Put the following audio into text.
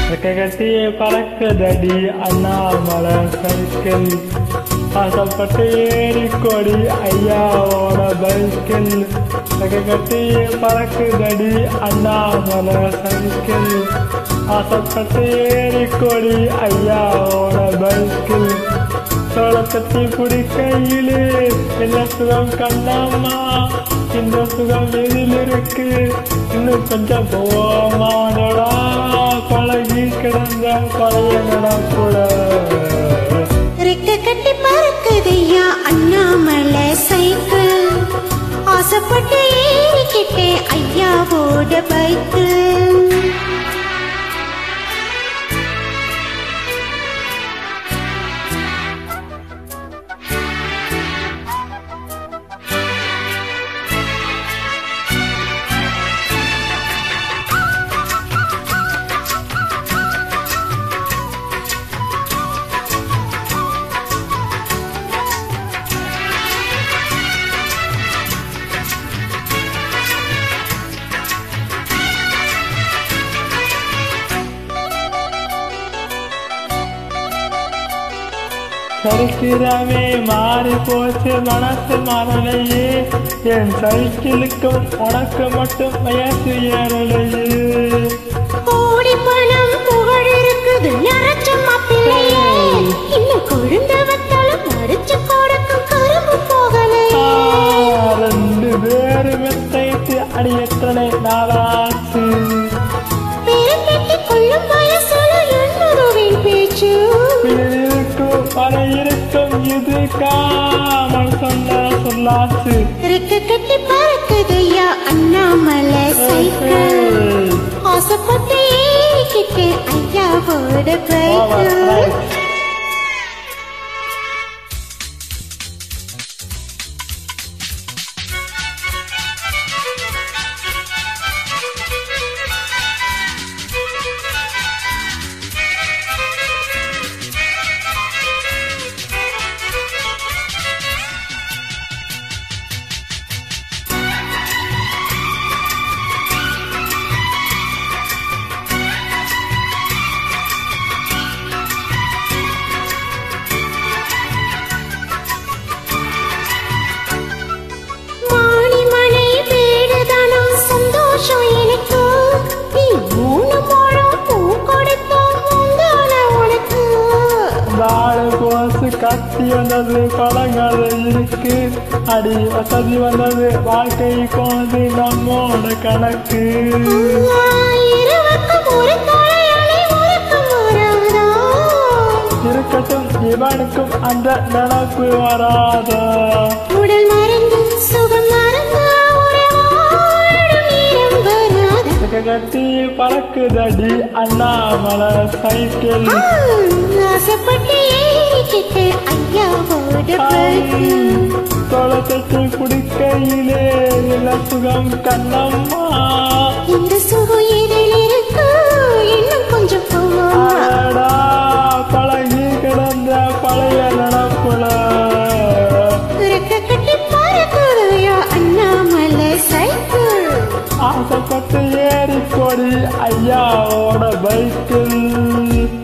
ரெக்க கட்டி பறக்குதடி அண்ணாமலை சைக்கிள் ஆசைப்பட்டு ஏறிக்கொடி ஐயாவோட பைக்கிள் ரெக்க கட்டி பறக்குதடி அண்ணாமலை சைக்கிள் ஆசைப்பட்டு ஏறிக்கொடி ஐயாவோட பைக்கிள் சோளக்கத்தி பிடிக்கையிலே என்ன சுகம் கண்ணாமா இந்த சுகம் எதில் இருக்கு இன்னும் கொஞ்சம் போமாடா பழகி கிடந்த பழைய நடக்கூட ரெக்க கட்டி பறக்குதையா அண்ணாமலை சைக்கிள் ஆசைப்பட்டு ஏறிக்கிட்டேன் ஐயாவோட பைக்கிள் சரித்திரமே மாறி போச்சு மனசு மாறலையே என் சைக்கிளுக்கும் உனக்கு மட்டும் வயசு ஏறலையே கோடி பணம் புகழ் இருக்குது நிறைச்ச மாப்பிள்ளையே இன்னும் கொழுந்த வத்தாலும் மடிச்சு கொடுக்கும் கரும்பு போகலையே ஆ, ரெண்டு பேரும் மெத்தைத்து அடி எத்தனை நாளாச்சு பேரம் கட்டி கொள்ளும் வயசுல என்னதுவின் பேச்சு பின் இருக்கும் பல இருக்கும் இது காமல் சொன்ன சொல்லாச்சு ரெக்க கட்டி பறக்குதையா அண்ணாமலை சைக்கிள் ஆசைப்பட்டு ஏறிக்கிட்டேன் ஐயாவோட பைக்கிள் மாணிமலை வீடுதானும் சந்தோஷம் எனக்கு நீ மூணு முழம் பூ கொடுத்தோம் முந்தான உனக்கு நாலு கோசு கட்டி வந்தது பழங்கால இருக்கு அடி வசதி வந்தது வாழ்க்கை போனது நம்மோட கணக்கு ஆ, இருவருக்கும் ஒரு தலையணை உனக்கும் வராதா இருக்கட்டும் இவனுக்கும் அந்த நினப்பு வராதா உடல் மறந்து சுகம் மறந்து ஒரு வாழும் நேரம் வராதா இதுக்கு கட்டி பறக்குதடி அண்ணாமலை சைக்கிள் ஆ, ஆசைப்பட்டு ஏறிக்கிட்டு ஐயாவோட பைக்கிள் தொலைக்கட்டி குடிக்கையிலே இல்ல சுகம் கண்ணம்மா இந்த சுகம் எதில் இருக்கு இன்னும் கொஞ்சம் போமா அடடா, பழகி கிடந்த பழைய நடப்புல ரெக்க கட்டி பறக்குதையா அண்ணாமலை சைக்கிள் ஆசைப்பட்டு ஏறி கொடி ஐயாவோட பைக்கில்